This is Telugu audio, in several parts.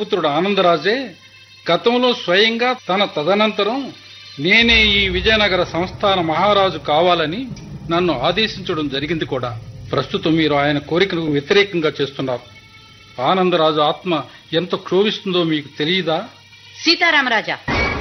రాజపుత్రుడు ఆనందరాజే గతంలో స్వయంగా తన తదనంతరం నేనే ఈ విజయనగర సంస్థాన మహారాజు కావాలని నన్ను ఆదేశించడం జరిగింది కూడా ప్రస్తుతం మీరు ఆయన కోరికను వ్యతిరేకంగా చేస్తున్నారు ఆనందరాజు ఆత్మ ఎంత క్షోభిస్తుందో మీకు తెలియదా సీతారామరాజా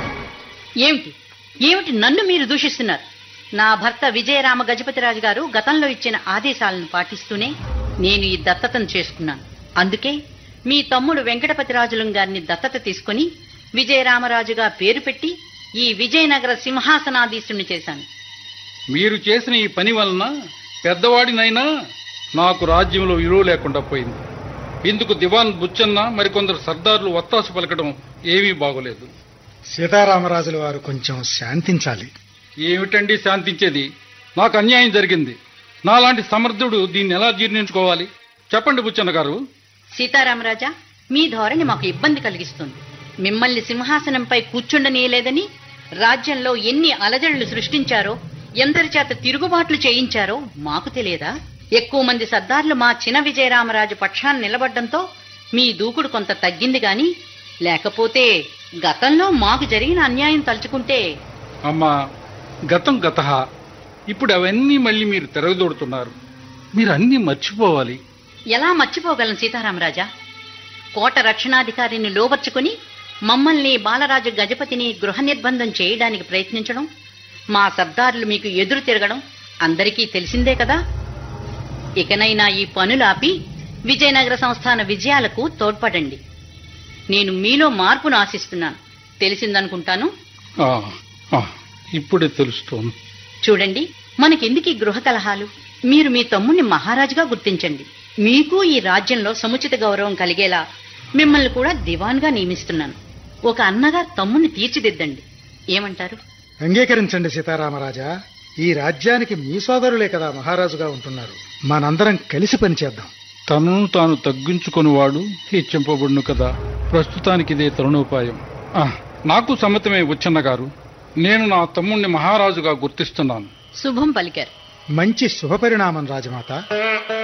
ఏమిటి ఏమిటి నన్ను మీరు దూషిస్తున్నారు నా భర్త విజయరామ గజపతిరాజు గారు గతంలో ఇచ్చిన ఆదేశాలను పాటిస్తూనే నేను ఈ దత్తతను చేసుకున్నాను అందుకే మీ తమ్ముడు వెంకటపతిరాజులం గారిని దత్తత తీసుకుని విజయరామరాజుగా పేరు పెట్టి ఈ విజయనగర సింహాసనాధీశుణ్ణి చేశాను మీరు చేసిన ఈ పని వలన పెద్దవాడినైనా నాకు రాజ్యంలో విలువ లేకుండా పోయింది ఇందుకు దివాన్ బుచ్చన్న మరికొందరు సర్దార్లు ఒత్తాసు పలకడం ఏమీ బాగోలేదు సీతారామరాజుల వారు కొంచెం శాంతించాలి ఏమిటండి శాంతించేది నాకు అన్యాయం జరిగింది నాలాంటి సమర్థుడు దీన్ని ఎలా జీర్ణించుకోవాలి చెప్పండి బుచ్చన్న గారు సీతారామరాజా మీ ధోరణి మాకు ఇబ్బంది కలిగిస్తుంది మిమ్మల్ని సింహాసనంపై కూర్చుండనీయలేదని రాజ్యంలో ఎన్ని అలజడులు సృష్టించారో ఎందరి చేత తిరుగుబాట్లు చేయించారో మాకు తెలియదా ఎక్కువ మంది సర్దార్లు మా చిన విజయరామరాజు పక్షాన నిలబడ్డంతో మీ దూకుడు కొంత తగ్గింది గాని లేకపోతే గతంలో మాకు జరిగిన అన్యాయం తలుచుకుంటే అమ్మా గతం గత ఇప్పుడు అవన్నీ మళ్ళీ మీరు తిరగదోడుతున్నారు మీరు అన్నీ మర్చిపోవాలి ఎలా మర్చిపోగలను సీతారామరాజా కోట రక్షణాధికారిని లోబర్చుకుని మమ్మల్ని బాలరాజు గజపతిని గృహ నిర్బంధం చేయడానికి ప్రయత్నించడం మా సర్దారులు మీకు ఎదురు తిరగడం అందరికీ తెలిసిందే కదా ఇకనైనా ఈ పనులాపి విజయనగర సంస్థాన విజయాలకు తోడ్పడండి నేను మీలో మార్పును ఆశిస్తున్నాను తెలిసిందనుకుంటాను ఆ, ఆ, ఇప్పుడే తెలుస్తోంది చూడండి మనకెందుకు ఈ గృహ కలహాలు మీరు మీ తమ్ముణ్ణి మహారాజుగా గుర్తించండి మీకు ఈ రాజ్యంలో సముచిత గౌరవం కలిగేలా మిమ్మల్ని కూడా దివాన్గా నియమిస్తున్నాను ఒక అన్నగా తమ్ముణ్ణి తీర్చిదిద్దండి ఏమంటారు అంగీకరించండి సీతారామరాజా ఈ రాజ్యానికి మీ సోదరులే కదా మహారాజుగా ఉంటున్నారు మనందరం కలిసి పనిచేద్దాం తనను తాను తగ్గించుకొనివాడు హెచ్చింపబడును కదా ప్రస్తుతానికి ఇదే తరుణోపాయం ఆ, నాకు సమ్మతమే వచ్చన్న గారు నేను నా తమ్ముణ్ణి మహారాజుగా గుర్తిస్తున్నాను శుభం పలికారు మంచి శుభపరిణామం రాజమాత